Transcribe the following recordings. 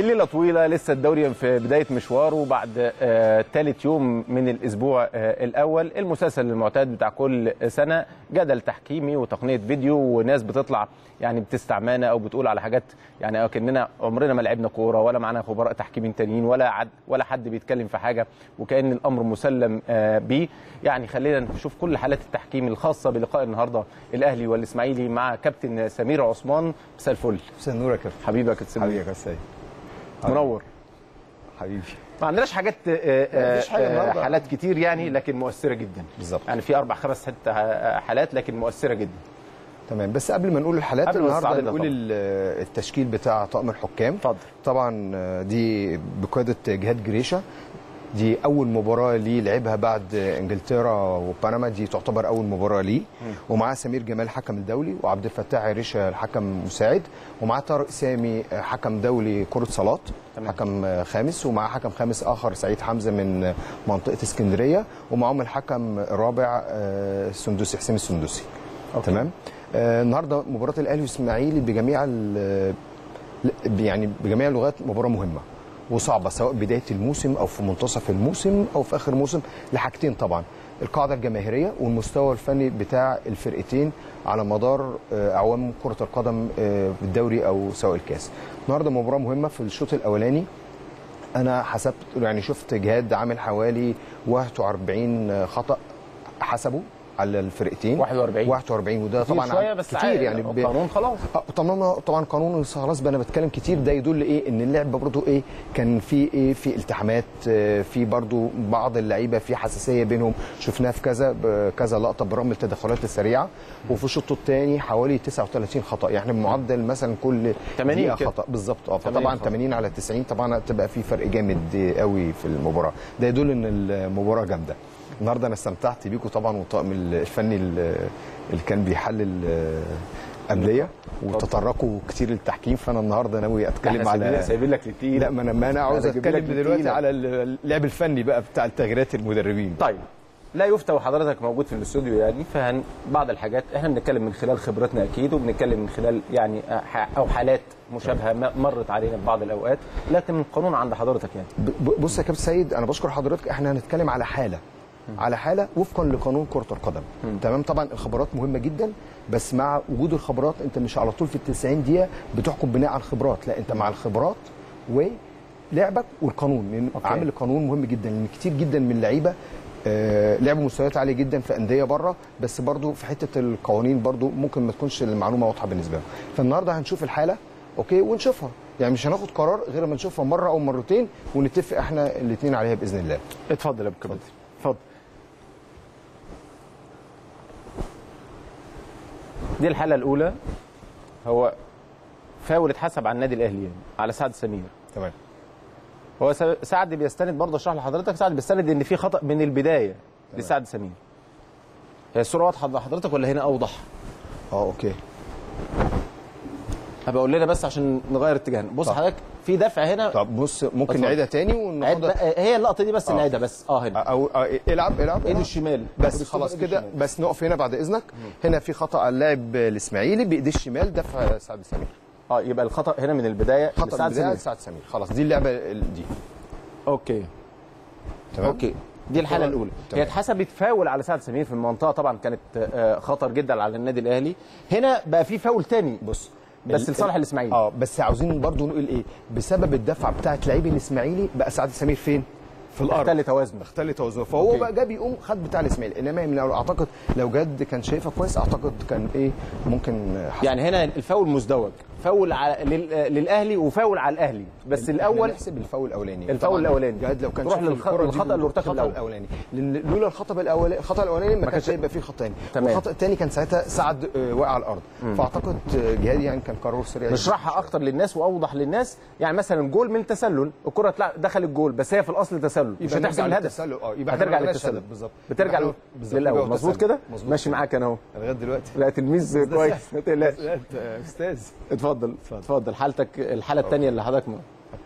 الليله طويله لسه الدوري في بدايه مشواره بعد ثالث يوم من الاسبوع آه، الاول المسلسل المعتاد بتاع كل سنه جدل تحكيمي وتقنيه فيديو وناس بتطلع يعني بتستعمانا او بتقول على حاجات يعني كاننا عمرنا ما لعبنا كوره ولا معانا خبراء تحكيميين تانيين ولا عد ولا حد بيتكلم في حاجه وكان الامر مسلم آه، بيه يعني خلينا نشوف كل حالات التحكيم الخاصه بلقاء النهارده الاهلي والاسماعيلي مع كابتن سمير عثمان مساء الفل مساء النور يا كابتن حبيبي يا كابتن حبيبي سمير يا كابتن منور حبيبي ما عندناش حاجات آه، آه، مفيش حاجة آه، النهاردة. حالات كتير يعني لكن مؤثره جدا بالظبط. يعني في اربع خمس ست آه، حالات لكن مؤثره جدا تمام بس قبل ما نقول الحالات قبل ما النهارده نستعرضها نقول طبعا. ال- التشكيل بتاع طاقم الحكام اتفضل طبعا آه، دي بقياده جهاد جريشه دي اول مباراه ليه لعبها بعد انجلترا وبنما دي تعتبر اول مباراه ليه ومعاه سمير جمال حكم الدولي وعبد الفتاح عريشه الحكم مساعد ومعاه طارق سامي آه، حكم دولي كره صالات تمام. حكم آه، خامس ومعاه حكم خامس اخر سعيد حمزه من آه، منطقه اسكندريه ومعاهم الحكم الرابع آه، السندوسي حسين السندوسي أوكي. تمام آه، النهارده مباراه الاهلي والاسماعيلي بجميع ال- يعني بجميع اللغات مباراه مهمه وصعبه سواء بدايه الموسم او في منتصف الموسم او في اخر موسم لحاجتين طبعا القاعده الجماهيريه والمستوى الفني بتاع الفرقتين على مدار آه، اعوام كره القدم آه، في الدوري او سواء الكاس النهارده مباراه مهمه في الشوط الاولاني انا حسبت يعني شفت جهاد عامل حوالي 41 خطا حسبه على الفرقتين 41. 41 وده كتير طبعا شويه بس كتير عادي، يعني ب- القانون خلاص آه، طبعا طبعا قانون خلاص بقى انا بتكلم كتير ده يدل ايه ان اللعب برضو ايه كان في ايه في التحامات آه، في برضو بعض اللعيبه في حساسيه بينهم شفناها في كذا ب- كذا لقطه برغم التدخلات السريعه وفي الشوط الثاني حوالي 39 خطا يعني بمعدل مثلا كل 80 دقيقة كده. خطا بالظبط اه 80 فطبعا خطأ. 80 على 90 طبعا هتبقى في فرق جامد قوي في المباراه ده يدل ان المباراه جامده النهارده انا استمتعت بيكم طبعا والطاقم الفني اللي كان بيحلل آه، قبليه وتطرقوا كتير للتحكيم فانا النهارده ناوي اتكلم احنا سايبين- على سايبين لك التقيل لا ما انا ما انا عاوز أنا جايب لك اتكلم دلوقتي التقيلة. على اللعب الفني بقى بتاع التغييرات المدربين طيب لا يفتى وحضرتك موجود في الاستوديو يعني فهن بعض الحاجات احنا بنتكلم من خلال خبرتنا اكيد وبنتكلم من خلال يعني آه، ح- او حالات مشابهه م- مرت علينا في بعض الاوقات لكن القانون عند حضرتك يعني ب- ب- بص يا كابتن سيد انا بشكر حضرتك احنا هنتكلم على حاله على حاله وفقا لقانون كره القدم تمام طبعا الخبرات مهمه جدا بس مع وجود الخبرات انت مش على طول في ال 90 دقيقه بتحكم بناء على الخبرات لا انت مع الخبرات ولعبك والقانون لان أوكي. عامل القانون مهم جدا لان كتير جدا من اللعيبه آه، لعبوا مستويات عاليه جدا في انديه بره بس برضو في حته القوانين برضو ممكن ما تكونش المعلومه واضحه بالنسبه لهم فالنهارده هنشوف الحاله اوكي ونشوفها يعني مش هناخد قرار غير ما نشوفها مره او مرتين ونتفق احنا الاثنين عليها باذن الله اتفضل يا ابو كباتن اتفضل دي الحاله الاولى هو فاول اتحسب على النادي الاهلي يعني على سعد سمير تمام هو س- سعد بيستند برضه اشرح لحضرتك سعد بيستند ان في خطا من البدايه لسعد سمير هي الصوره واضحه لحضرتك ولا هنا اوضح؟ اه اوكي هبقى اقول لنا بس عشان نغير اتجاهنا بص طب. حضرتك في دفع هنا طب بص ممكن اتفضل. نعيدها تاني عد وناخدها بقى- هي اللقطه دي بس آه. نعيدها بس اه هنا او أو العب العب ايده آه. الشمال بس بص خلاص إيده كده الشمال. بس نقف هنا بعد اذنك هنا في خطا على اللاعب الاسماعيلي بايديه الشمال دفع سعد سمير اه يبقى الخطا هنا من البدايه خطا لسعد بداية سمير سعد سمير خلاص دي اللعبه ال- دي اوكي تمام اوكي دي الحاله تمام. الاولى تمام. هي اتحسبت فاول على سعد سمير في المنطقه طبعا كانت آه، خطر جدا على النادي الاهلي هنا بقى في فاول تاني بص بس ال- لصالح الاسماعيلي اه بس عاوزين برضو نقول ايه بسبب الدفعه بتاعت لعيب الاسماعيلي بقى سعد سمير فين في الارض اختل توازنه اختل توازنه فهو أوكي. بقى جاب يقوم خد بتاع الاسماعيلي انما من لو اعتقد لو جد كان شايفها كويس اعتقد كان ايه ممكن حسن. يعني هنا الفاول مزدوج فاول على لل- للاهلي وفاول على الاهلي بس إحنا الاول نحسب الفاول الاولاني الفاول طبعاً الأولاني. جهاد لو كان تروح شاف للخ- الكرة دي للخطأ اللي ارتكب الخطأ الأول. الاولاني لان لولا الخطا الاولاني الخطا الاولاني ما كانش هيبقى فيه خطا تاني تمام. والخطا الثاني كان ساعتها سعد آه، واقع على الارض فاعتقد آه، جهاد يعني كان قرار سريع جداً. نشرحها اكتر للناس واوضح للناس يعني مثلا جول من تسلل الكره طلع دخل الجول بس هي في الاصل تسلل مش يبقى هتحسب نرجع الهدف للتسلل. اه يبقى إحنا هترجع ما عملناش للتسلل هدف. بالظبط. بترجع يبقى لل- إحنا- بالظبط. للاول يبقى مظبوط تسلل. كده مظبوط ماشي كده. معاك انا اهو لغايه دلوقتي لا تلميذ كويس ما تقلقش لا، أنت استاذ اتفضل اتفضل حالتك الحاله الثانيه اللي حضرتك م-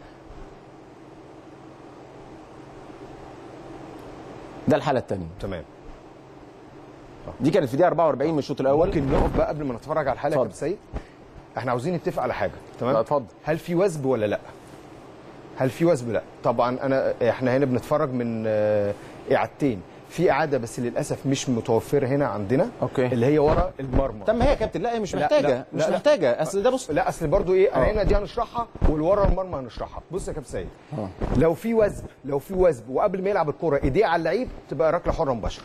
ده الحاله الثانيه تمام دي كانت في دقيقه 44 من الشوط الاول ممكن نقف بقى قبل ما نتفرج على الحلقه يا اتفضل. كابتن سيد احنا عاوزين نتفق على حاجه لا، تمام اتفضل. هل في وثب ولا لا هل في وثب لا طبعا انا احنا هنا بنتفرج من آه، اعادتين في اعاده بس للاسف مش متوفره هنا عندنا أوكي. اللي هي ورا المرمى طب ما هي يا كابتن لا هي مش لا، محتاجه لا، مش لا، لا. محتاجه اصل ده بص لا اصل برضو ايه انا آه. هنا دي هنشرحها والورا المرمى هنشرحها بص يا كابتن سيد لو في وثب لو في وثب وقبل ما يلعب الكره ايديه على اللعيب تبقى ركله حره مباشره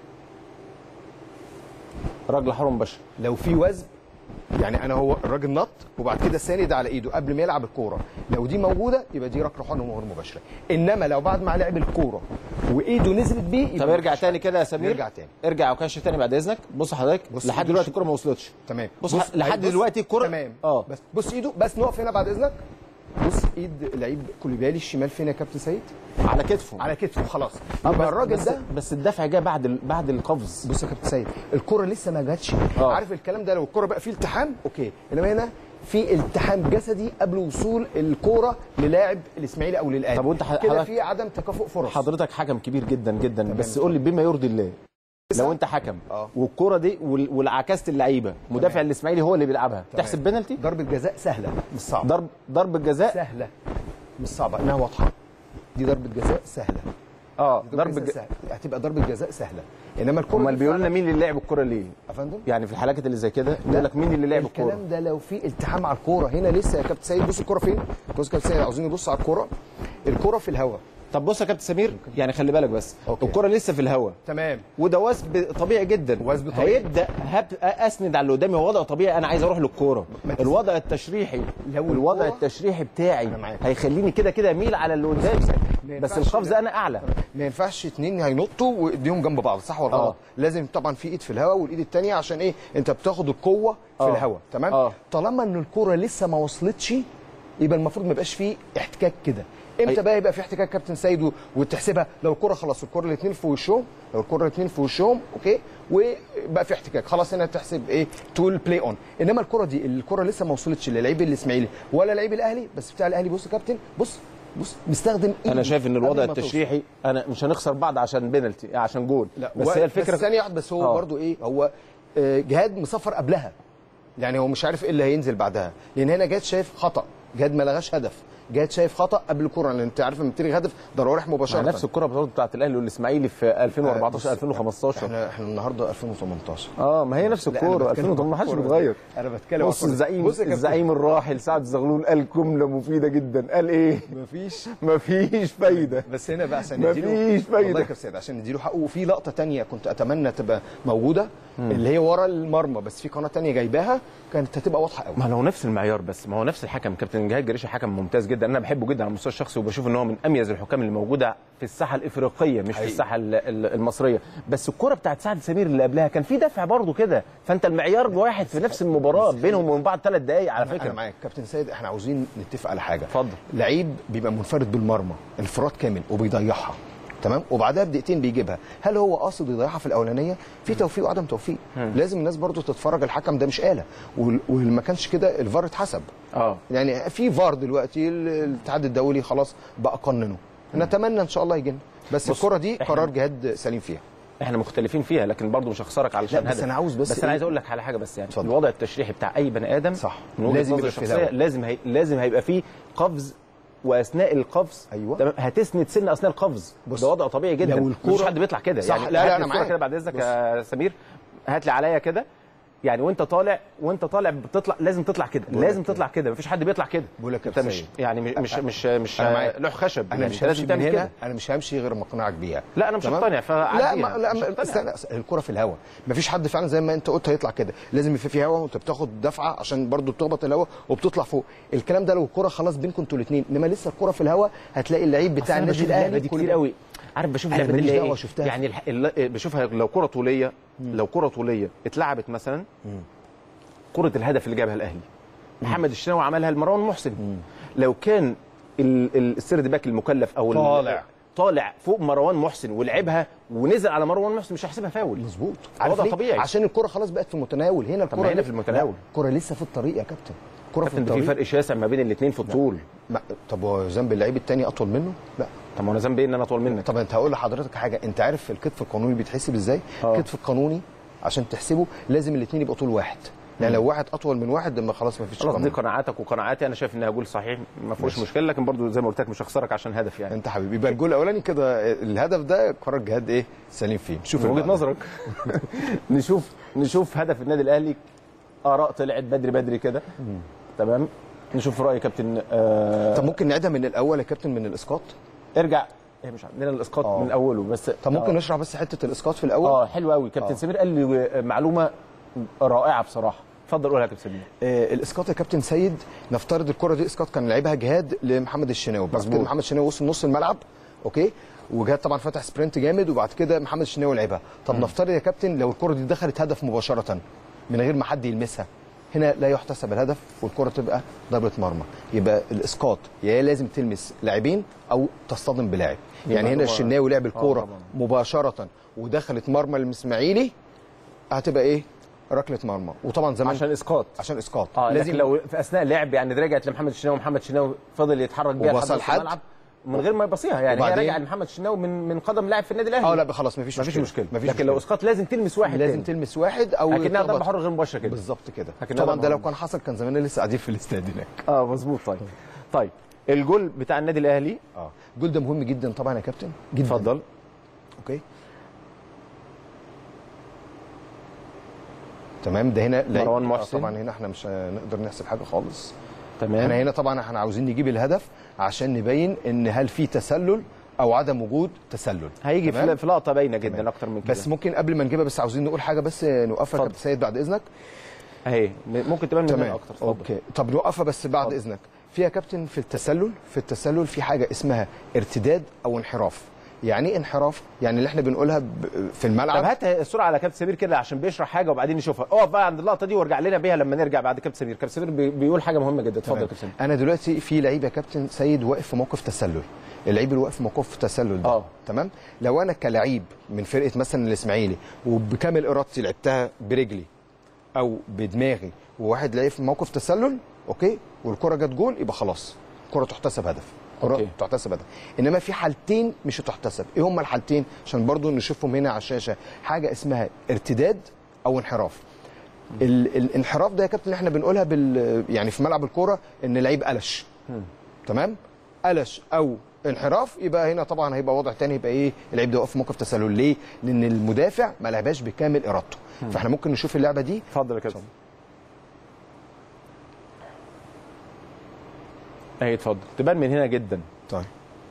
رجل حرم بشر لو في وثب يعني انا هو الراجل نط وبعد كده ساند على ايده قبل ما يلعب الكوره لو دي موجوده يبقى دي ركله حره غير مباشره انما لو بعد ما لعب الكوره وايده نزلت بيه يبقى طب ارجع مفيش تاني حاجة. كده يا سمير نرجع تاني ارجع وكاش تاني بعد اذنك بص حضرتك بص لحد إيده دلوقتي الش- الكوره ما وصلتش تمام بص لحد بص- دلوقتي الكرة- تمام آه. بس بص ايده بس نقف هنا بعد اذنك بص ايد لعيب كوليبالي الشمال فين يا كابتن سيد على كتفه على كتفه خلاص آه، يبقى بس- الراجل بس ده بس الدفع جه بعد ال... بعد القفز بص يا كابتن سيد الكره لسه ما جاتش آه. عارف الكلام ده لو الكره بقى فيه التحام اوكي انما هنا في التحام جسدي قبل وصول الكوره للاعب الاسماعيلي او للاهلي طب وأنت ح- كده حضرتك- في عدم تكافؤ فرص حضرتك حكم كبير جدا جدا بس قول لي بما يرضي الله لو انت حكم آه. والكرة دي وال- والعكست اللعيبه مدافع الاسماعيلي هو اللي بيلعبها تحسب بينالتي ضربه جزاء سهله مش صعبه ضرب ضرب الجزاء سهله مش صعبه انها واضحه دي ضربه جزاء سهله اه ضربه ضرب جزاء الج... سهله هتبقى ضربه جزاء سهله انما الكره امال دي بيقول لنا فعلاً- مين اللي لعب الكره ليه يا فندم يعني في الحلقات اللي زي كده يقول لك مين اللي لعب الكوره الكلام ده لو في التحام على الكوره هنا لسه يا كابتن سيد بص الكوره فين بص يا كابتن سيد عاوزين نبص على الكوره الكوره في الهواء طب بص يا كابتن سمير يعني خلي بالك بس أوكي. الكرة لسه في الهواء تمام وده وثب طبيعي جدا وثب طبيعي. هيبدا هب... اسند على اللي قدامي وضع طبيعي انا عايز اروح للكوره ما تس- الوضع التشريحي لو الوضع الكورة- التشريحي بتاعي أنا معاك. هيخليني كده كده اميل على اللي قدامي ما بس ينفعش القفز ده. انا اعلى ما ينفعش اتنين هينطوا وايديهم جنب بعض صح ولا آه. غلط لازم طبعا في ايد في الهواء والايد التانية عشان ايه انت بتاخد القوه في آه. الهواء تمام آه. طالما ان الكوره لسه ما وصلتش يبقى المفروض ما يبقاش فيه احتكاك كده امتى أي- بقى يبقى في احتكاك كابتن سيد و- وتحسبها لو الكوره خلاص الكوره الاثنين في وشهم لو الكوره الاثنين في وشهم اوكي وبقى في احتكاك خلاص هنا تحسب ايه تقول بلاي اون انما الكوره دي الكوره لسه ما وصلتش للعيب الاسماعيلي ولا لعيب الاهلي بس بتاع الاهلي بص يا كابتن بص بص مستخدم انا إيده شايف ان قبل الوضع ما توصل. التشريحي انا مش هنخسر بعض عشان بينالتي عشان جول لا بس هي الفكره بس ثانيه واحده بس هو آه. برضو ايه هو آه، جهاد مصفر قبلها يعني هو مش عارف ايه اللي هينزل بعدها لان هنا جهاد شايف خطا جهاد ما لغاش هدف جهاد شايف خطا قبل الكوره لان انت عارف لما بتيجي هدف ده رايح مع مباشره نفس الكره برضه بتاعت الاهلي والاسماعيلي في 2014 2015 احنا احنا النهارده 2018 اه ما هي نفس لا، أنا الكوره بتكلم 2018 محدش عن الكورة. بيتغير انا بتكلم بص عن الكورة. الزعيم بص يا كابتن، الزعيم الراحل سعد زغلول قال جمله مفيده جدا قال ايه مفيش مفيش فايده بس هنا بقى عشان مفيش نديله فايدة. والله يا كابتن سيد عشان نديله حقه وفي لقطه تانية كنت اتمنى تبقى موجوده اللي هي ورا المرمى بس في قناه تانية جايباها كانت هتبقى واضحه قوي ما هو نفس المعيار بس ما هو نفس الحكم كابتن جهاد جريشه حكم ممتاز جدا انا بحبه جدا على المستوى الشخصي وبشوف ان هو من اميز الحكام اللي موجوده في الساحه الافريقيه مش في حقيقي. الساحه ال- ال- المصريه بس الكره بتاعت سعد سمير اللي قبلها كان في دفع برضه كده فانت المعيار واحد في نفس المباراه بينهم وبين بعض ثلاث دقائق على انا فكره معاك كابتن سيد احنا عاوزين نتفق على حاجه اتفضل. لعيب بيبقى منفرد بالمرمى انفراد كامل وبيضيعها تمام وبعدها بدقيقتين بيجيبها هل هو قاصد يضيعها في الاولانيه في توفيق وعدم توفيق لازم الناس برضو تتفرج الحكم ده مش آلة وال- واللي ما كانش كده الفار اتحسب اه يعني في فار دلوقتي ال- الاتحاد الدولي خلاص بقى قننه نتمنى ان شاء الله يجينا بس بص، الكره دي إحنا- قرار جهاد سليم فيها احنا مختلفين فيها لكن برضه مش هخسرك علشان لا، بس هدف. أنا عاوز بس بس إيه؟ انا عايز اقول لك على حاجه بس يعني اتفضل. الوضع التشريحي بتاع اي بني ادم صح. من وجهه لازم نظري يبقى في الشخصيه الهواء. لازم هي... لازم هيبقى فيه قفز واثناء القفز أيوة. تمام هتسند سن اثناء القفز بص، ده وضع طبيعي جدا لو الكورة- مفيش حد بيطلع كده صح، يعني لا، لا، هات أنا لي الصورة معاك. كده بعد اذنك بص. يا سمير هات لي عليا كده يعني وانت طالع وانت طالع بتطلع لازم تطلع كده بقول لازم لك تطلع كده مفيش حد بيطلع كده بقول لك يا انت أستاذ مش سيد. يعني مش مش مش أنا معاك. لوح خشب انا يعني مش انت لازم همشي من تعمل هنا كده انا مش همشي غير ما اقنعك بيها لا، أنا مش تمام؟ هقتنع، فعديها. لا ما لا مش ما هقتنع. استنى الكره في الهواء مفيش حد فعلا زي ما انت قلت هيطلع كده لازم يبقى في هواء وانت بتاخد دفعه عشان برضو تخبط الهواء وبتطلع فوق الكلام ده لو الكره خلاص بينكم انتوا الاثنين انما لسه الكره في الهواء هتلاقي اللعيب بتاع أصل أنا النادي بشوف اللعبة الاهلي دي كل- كتير قوي عارف بشوف أنا اللعبه دي ماليش اللي دعوة، إيه؟ شفتها. يعني الح... الل- بشوفها لو كره طوليه لو كره طوليه اتلعبت مثلا كره الهدف اللي جابها الاهلي محمد الشناوي عملها لمروان محسن لو كان ال- ال- السيرد باك المكلف او ال- طالع. طالع فوق مروان محسن ولعبها ونزل على مروان محسن مش هيحسبها فاول مظبوط وضع ليه؟ طبيعي عشان الكره خلاص بقت في المتناول هنا طب الكره ما هنا لسه- في المتناول. لا، الكره لسه في الطريق يا كابتن الكره في كابتن ده في الطريق فرق شاسع ما بين الاثنين في الطول ما- طب هو ذنب اللعيب الثاني اطول منه لا طب ما انا ذنبي إيه ان انا اطول منك طب انت هقول لحضرتك حاجه انت عارف الكتف القانوني بيتحسب ازاي آه. الكتف القانوني عشان تحسبه لازم الاثنين يبقوا طول واحد يعني لو واحد اطول من واحد لما خلاص ما فيش خلاص دي قانون. قناعاتك وقناعاتي انا شايف انها جول صحيح ما فيهوش مشكله لكن برضو زي ما قلت لك مش هخسرك عشان هدف يعني انت حبيبي يبقى الجول الاولاني كده الهدف ده قرار جهاد ايه سليم فيه شوف من وجهه البعد. نظرك نشوف نشوف هدف النادي الاهلي اراء طلعت بدري بدري كده تمام نشوف راي كابتن آه طب ممكن نعيدها من الاول يا كابتن من الاسقاط ارجع هي مش عندنا الاسقاط آه. من اوله بس طب ممكن آه. نشرح بس حته الاسقاط في الاول اه حلو قوي كابتن آه. سمير قال لي معلومه رائعه بصراحه اتفضل قولها يا كابتن سمير آه الاسقاط يا كابتن سيد نفترض الكره دي اسقاط كان لعبها جهاد لمحمد الشناوي بعد مظبوط. كده محمد الشناوي وصل نص الملعب اوكي وجهاد طبعا فتح سبرنت جامد وبعد كده محمد الشناوي لعبها طب نفترض يا كابتن لو الكره دي دخلت هدف مباشره من غير ما حد يلمسها هنا لا يحتسب الهدف والكره تبقى ضربه مرمى يبقى الاسقاط يا لازم تلمس لاعبين او تصطدم بلاعب يعني يبقى هنا هو- الشناوي لعب الكوره طبعاً. مباشره ودخلت مرمى الاسماعيلي هتبقى ايه ركله مرمى وطبعا زمان عشان اسقاط عشان اسقاط اه لازم لو في اثناء اللعب يعني رجعت لمحمد الشناوي ومحمد الشناوي فضل يتحرك بيها وبصل نص حد. الملعب من غير ما يبصيها يعني هي وبعدين؟ راجعه لمحمد الشناوي من من قدم لاعب في النادي الاهلي اه لا خلاص مفيش مفيش مشكله مفيش لكن لو اسقاط لازم تلمس واحد لازم تاني. تلمس واحد او اكنها ضربه تخبط. حره غير مباشره كده بالظبط كده لكنها طبعا ضربة ده لو حرة. كان حصل كان زماننا لسه قاعدين في الاستاد هناك اه مظبوط طيب طيب الجول بتاع النادي الاهلي اه الجول ده مهم جدا طبعا يا كابتن جدا اتفضل اوكي تمام ده هنا لعيب- مروان آه، محسن. طبعا هنا احنا مش هنقدر نحسب حاجه خالص تمام احنا هنا طبعا احنا عاوزين نجيب الهدف عشان نبين ان هل في تسلل او عدم وجود تسلل هيجي تمام؟ في في لقطه باينه جدا تمام. اكتر من كده بس ممكن قبل ما نجيبها بس عاوزين نقول حاجه بس نوقفها اتفضل. كابتن سيد بعد اذنك اهي ممكن تبان من هنا تمام اكتر اتفضل. اوكي طب نوقفها بس بعد اتفضل. اذنك فيها كابتن في التسلل في التسلل في حاجه اسمها ارتداد او انحراف يعني ايه انحراف يعني اللي احنا بنقولها ب- في طب الملعب هات الصوره على كابتن سمير كده عشان بيشرح حاجه وبعدين نشوفها اقف بقى عند اللقطه دي وارجع لنا بيها لما نرجع بعد كابتن سمير كابتن سمير بي- بيقول حاجه مهمه جدا اتفضل يا تمام. كابتن سمير انا دلوقتي في لعيب يا كابتن سيد واقف في موقف تسلل اللعيب اللي واقف في موقف تسلل ده آه. تمام لو انا كلعيب من فرقه مثلا الاسماعيلي وبكامل ارادتي لعبتها برجلي او بدماغي وواحد لعيب في موقف تسلل اوكي والكره جت جول يبقى خلاص الكره تحتسب هدف الكرة أوكي. تحتسب هدف انما في حالتين مش هتحتسب ايه هما الحالتين عشان برضو نشوفهم هنا على الشاشه حاجه اسمها ارتداد او انحراف ال- الانحراف ده يا كابتن احنا بنقولها بال يعني في ملعب الكوره ان لعيب قلش تمام قلش او انحراف يبقى هنا طبعا هيبقى وضع تاني يبقى ايه اللعيب ده واقف في موقف تسلل ليه لان المدافع ما لعبهاش بكامل ارادته فاحنا ممكن نشوف اللعبه دي اتفضل يا كابتن اهي اتفضل تبان من هنا جدا طيب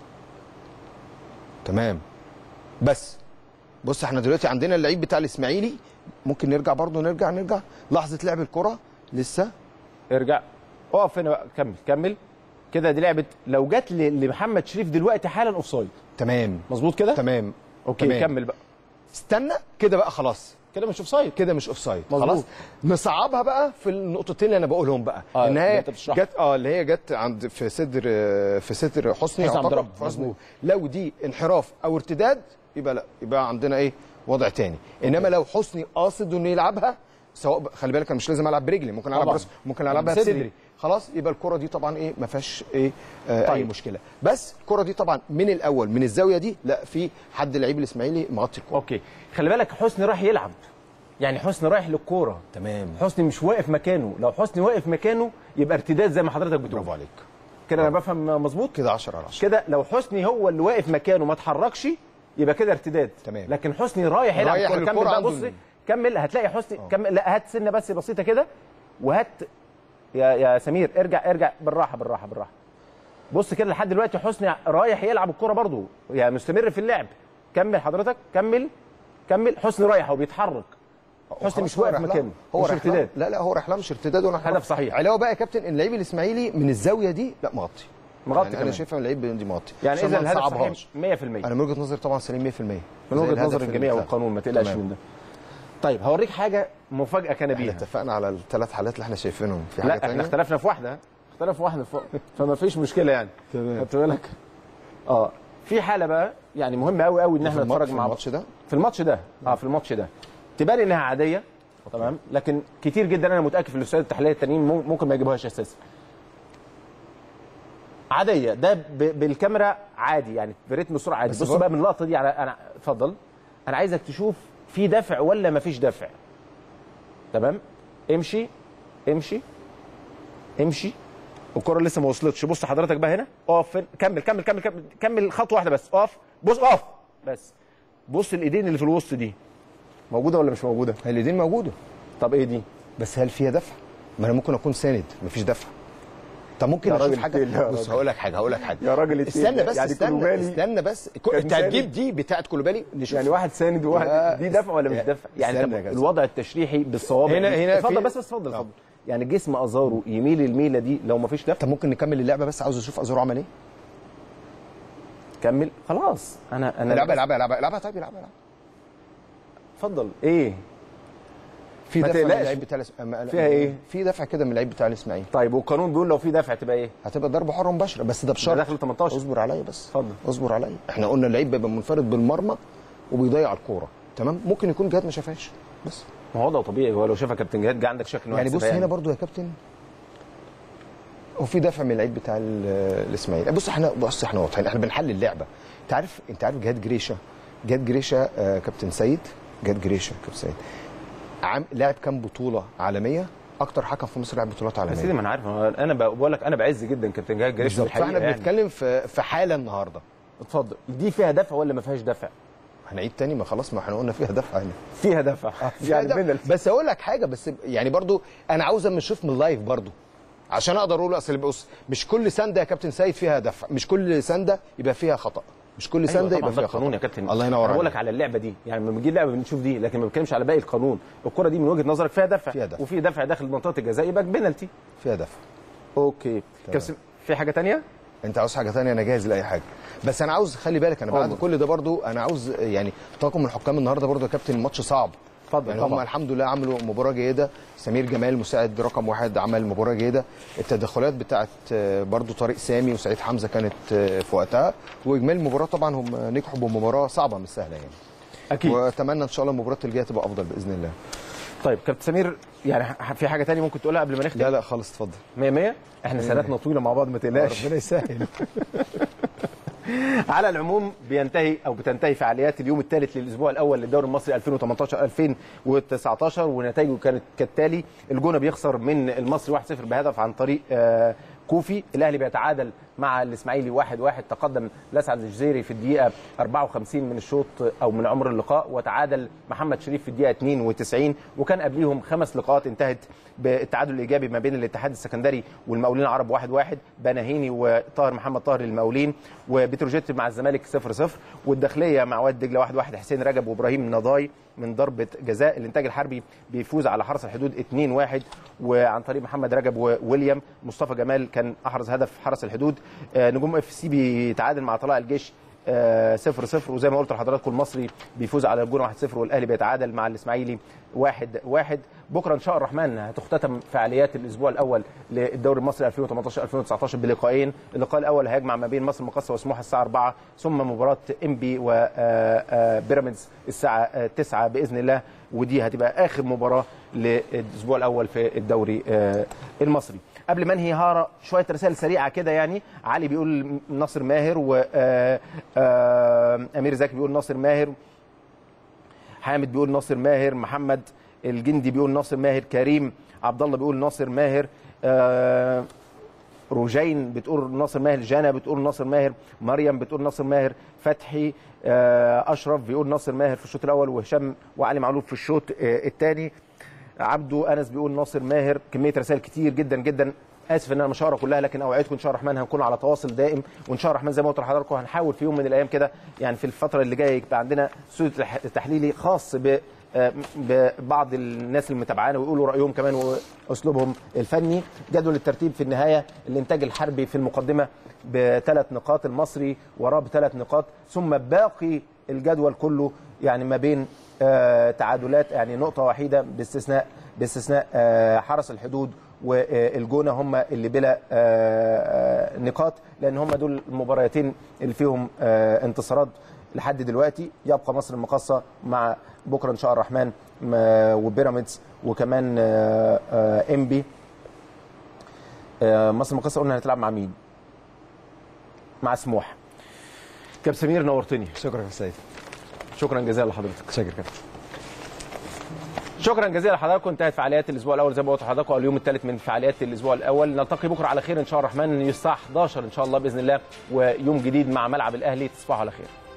تمام بس بص احنا دلوقتي عندنا اللعيب بتاع الاسماعيلي ممكن نرجع برضو نرجع نرجع لحظه لعب الكره لسه ارجع اقف هنا بقى كمل كمل كده دي لعبه لو جت ل- لمحمد شريف دلوقتي حالا اوف سايد تمام مظبوط كده تمام اوكي تمام. كمل بقى استنى كده بقى خلاص كده مش اوف سايد كده مش اوف سايد مظبوط. خلاص نصعبها بقى في النقطتين اللي انا بقولهم بقى آه، ان اللي هي أنت بتشرحها. جت اه اللي هي جت عند في صدر في صدر حسني حسني عبد يعتبر، الرب، في حسني. مظبوط. لو دي انحراف او ارتداد يبقى لا يبقى عندنا ايه وضع تاني انما لو حسني قاصد انه يلعبها سواء ب- خلي بالك انا مش لازم العب برجلي ممكن العب طبعاً. براسي ممكن العبها بصدري. بصدري خلاص يبقى الكره دي طبعا ايه ما فيهاش ايه آه اي طيب. مشكله بس الكره دي طبعا من الاول من الزاويه دي لا في حد لعيب الاسماعيلي مغطي الكره اوكي خلي بالك حسني راح يلعب يعني حسني رايح للكوره تمام حسني مش واقف مكانه لو حسني واقف مكانه يبقى ارتداد زي ما حضرتك بتقول برافو عليك كده انا بفهم مظبوط كده 10 على 10 كده لو حسني هو اللي واقف مكانه ما اتحركش يبقى كده ارتداد تمام. لكن حسني رايح يلعب رايح الكرة. كمل للكرة بقى عنده بص ال- كمل هتلاقي حسني كمل لا هات سنه بس بسيطه كده وهات يا يا سمير ارجع ارجع بالراحه بالراحه بالراحه بص كده لحد دلوقتي حسني رايح يلعب الكرة برضه يعني مستمر في اللعب كمل حضرتك كمل كمل حسني رايح وبيتحرك حسني مش خلاص هو واقف رايح لها. مكانه هو مش رايح لها. ارتداد لا لا هو رايح لها مش ارتداد ولا انحراف. هدف صحيح. علاوه بقى يا كابتن ان اللعيب الاسماعيلي من الزاويه دي لا مغطي مغطي يعني انا كمان. شايفها اللعيب دي مغطي يعني عشان اذا ما الهدف نصعبهاش. صحيح 100% انا من وجهه نظري طبعا سليم 100% من زي وجهه الهدف نظر الجميع اللي- والقانون ما تقلقش تمام. من ده طيب هوريك حاجه مفاجاه كان احنا بيها اتفقنا على الثلاث حالات اللي احنا شايفينهم في حاجه لا احنا ثانيه اختلفنا في واحده اختلفنا في واحده فوق فما فيش مشكله يعني تمام. خدت بالك اه في حاله بقى يعني مهمه قوي قوي ان احنا نتفرج مع بعض الماتش ده في الماتش ده اه في الماتش ده تبان انها عاديه تمام لكن كتير جدا انا متاكد في الاستاذ التحليليه التانيين مم- ممكن ما يجيبوهاش اساسا عاديه ده ب- بالكاميرا عادي يعني بريتم الصوره عادي بس بص برضه- بقى من اللقطه دي على انا اتفضل انا عايزك تشوف في دفع ولا ما فيش دفع تمام امشي امشي امشي الكره لسه ما وصلتش بص حضرتك بقى هنا اقف فين كمل كمل كمل كمل كمل خطوه واحده بس اقف بص اقف بس بص الايدين اللي في الوسط دي موجوده ولا مش موجوده الايدين موجوده طب ايه دي بس هل فيها دفع؟ ما انا ممكن اكون ساند مفيش دفع طب ممكن يا اشوف راجل حاجه اتقل يا بص راجل. هقول لك حاجه هقول لك حاجه يا راجل اتقل. استنى بس يعني استنى كولوبالي استنى بس كو- كان انت ساند. هتجيب دي بتاعت كولوبالي نشوف يعني واحد ساند لا. وواحد دي دفع ولا مش يا- دفع يعني استنى طب يا جدع. الوضع التشريحي بالصوابع هنا- دي. هنا اتفضل في- بس اتفضل آه. اتفضل يعني جسم ازارو يميل الميله دي لو ما فيش دفع طب ممكن نكمل اللعبه بس عاوز اشوف ازور عمل ايه كمل خلاص انا انا العبها العبها العبها العبها طيب العبها العبها اتفضل ايه في ما دفع من تقلقش. اللعيب بتاع الاس- أما- فيها إيه؟ في دفع كده من اللعيب بتاع الاسماعيلي طيب والقانون بيقول لو في دفع تبقى ايه هتبقى ضربه حره مباشره بس ده بشرط داخل 18 اصبر عليا بس اتفضل. اصبر عليا احنا قلنا اللعيب بيبقى منفرد بالمرمى وبيضيع الكوره تمام ممكن يكون جهاد ما شافهاش بس ما هو ده طبيعي هو لو شافها كابتن جهاد جه عندك شك انه يعني بص هيحسبها هنا برضو يا كابتن هو في دفع من اللعيب بتاع ال- الاسماعيلي بص احنا بص احنا واضحين احنا بنحلل اللعبه انت عارف انت عارف جهاد جريشه جهاد جريشه آه كابتن سيد جهاد جريشه كابتن سيد عام لعب كام بطوله عالميه اكتر حكم في مصر لعب بطولات يا سيدي عالميه ما انا عارف انا بقول لك انا بعز جدا كابتن جهاد جريش في بالظبط الحقيقه فاحنا يعني. بنتكلم في في حاله النهارده اتفضل دي فيها دفع ولا ما فيهاش دفع هنعيد تاني ما خلاص ما احنا قلنا فيها دفع هنا فيها دفع فيها يعني دفع. من ال- بس اقول لك حاجه بس يعني برضو انا عاوز اما اشوف من اللايف برضو عشان اقدر اقول اصل بص مش كل سنده يا كابتن سيد فيها دفع مش كل سنده يبقى فيها خطا مش كل سنده أيوة يبقى طبعا فيها ده خطا قانون يا كابتن الله ينور انا بقول عليك لك على اللعبه دي يعني لما بنجي اللعبه بنشوف دي لكن ما بنتكلمش على باقي القانون الكره دي من وجهه نظرك فيها دفع فيها دفع. وفي دفع داخل منطقه الجزاء يبقى بينالتي فيها دفع اوكي كابتن في حاجه تانية انت عاوز حاجه ثانيه انا جاهز لاي حاجه بس انا عاوز خلي بالك انا بعد اتفضل. كل ده برضو انا عاوز يعني طاقم الحكام النهارده برضو يا كابتن الماتش صعب اتفضل يعني هم طبعا. الحمد لله عملوا مباراه جيده سمير جمال مساعد رقم واحد عمل مباراه جيده التدخلات بتاعت آه، برضو طارق سامي وسعيد حمزه كانت آه، في وقتها واجمالي المباراه طبعا هم نجحوا بمباراه صعبه مش سهله يعني اكيد واتمنى ان شاء الله المباراه الجايه تبقى افضل باذن الله طيب كابتن سمير يعني ح- في حاجه تانية ممكن تقولها قبل ما نختم لا لا خالص اتفضل 100 100 احنا سنتنا طويله مع بعض ما تقلقش ربنا يسهل على العموم بينتهي او بتنتهي فعاليات اليوم الثالث للاسبوع الاول للدوري المصري 2018 2019 ونتائجه كانت كالتالي الجونه بيخسر من المصري 1-0 بهدف عن طريق آه، كوفي الاهلي بيتعادل مع الاسماعيلي 1-1 تقدم لسعد الجزيري في الدقيقه 54 من الشوط او من عمر اللقاء وتعادل محمد شريف في الدقيقه 92 وكان قبليهم خمس لقاءات انتهت بالتعادل الايجابي ما بين الاتحاد السكندري والمقاولين العرب 1-1 بناهيني وطاهر محمد طاهر للمقاولين وبتروجيت مع الزمالك 0-0 والداخليه مع واد دجله 1-1 حسين رجب وابراهيم نضاي من ضربه جزاء الانتاج الحربي بيفوز على حرس الحدود 2-1 وعن طريق محمد رجب وويليام مصطفى جمال كان احرز هدف حرس الحدود آه، نجوم اف سي بيتعادل مع طلائع الجيش آه، صفر صفر وزي ما قلت لحضراتكم المصري بيفوز على الجونه 1 0 والاهلي بيتعادل مع الاسماعيلي واحد واحد بكره ان شاء الرحمن هتختتم فعاليات الاسبوع الاول للدوري المصري 2018 2019 بلقاءين اللقاء الاول هيجمع ما بين مصر المقاصه وسموحه الساعه 4 ثم مباراه انبي وبيراميدز الساعه آه، 9 باذن الله ودي هتبقى اخر مباراه للاسبوع الاول في الدوري آه، المصري قبل ما انهي هارا شويه رسائل سريعه كده يعني علي بيقول ناصر ماهر وامير زكي بيقول ناصر ماهر حامد بيقول ناصر ماهر محمد الجندي بيقول ناصر ماهر كريم عبد الله بيقول ناصر ماهر آه روجين بتقول ناصر ماهر جانا بتقول ناصر ماهر مريم بتقول ناصر ماهر فتحي آه اشرف بيقول ناصر ماهر في الشوط الاول وهشام وعلي معلول في الشوط آه الثاني عبدو انس بيقول ناصر ماهر كميه رسائل كتير جدا جدا اسف ان انا مش هقرا كلها لكن اوعدكم ان شاء الله الرحمن هنكون على تواصل دائم وان شاء الله الرحمن زي ما قلت لحضراتكم هنحاول في يوم من الايام كده يعني في الفتره اللي جايه يبقى عندنا استوديو تح- تحليلي خاص ب آه، ببعض الناس اللي متابعانا ويقولوا رايهم كمان واسلوبهم الفني جدول الترتيب في النهايه الانتاج الحربي في المقدمه بثلاث نقاط المصري وراه بثلاث نقاط ثم باقي الجدول كله يعني ما بين آه، تعادلات يعني نقطه وحيده باستثناء باستثناء آه، حرس الحدود والجونه هم اللي بلا آه، آه، نقاط لان هم دول المباراتين اللي فيهم آه، انتصارات لحد دلوقتي يبقى مصر المقاصه مع بكره ان شاء الله الرحمن م- وبيراميدز وكمان آه، آه، انبي آه، مصر المقاصه قلنا هتلعب مع مين؟ مع سموحه كابتن سمير نورتني شكرا يا سيد شكرا جزيلا لحضرتك شكرا كابتن شكرا جزيلا لحضراتكم انتهت فعاليات الاسبوع الاول زي ما قلت لحضراتكم اليوم الثالث من فعاليات الاسبوع الاول نلتقي بكره على خير ان شاء الله الرحمن الساعه 11 ان شاء الله باذن الله ويوم جديد مع ملعب الاهلي تصبحوا على خير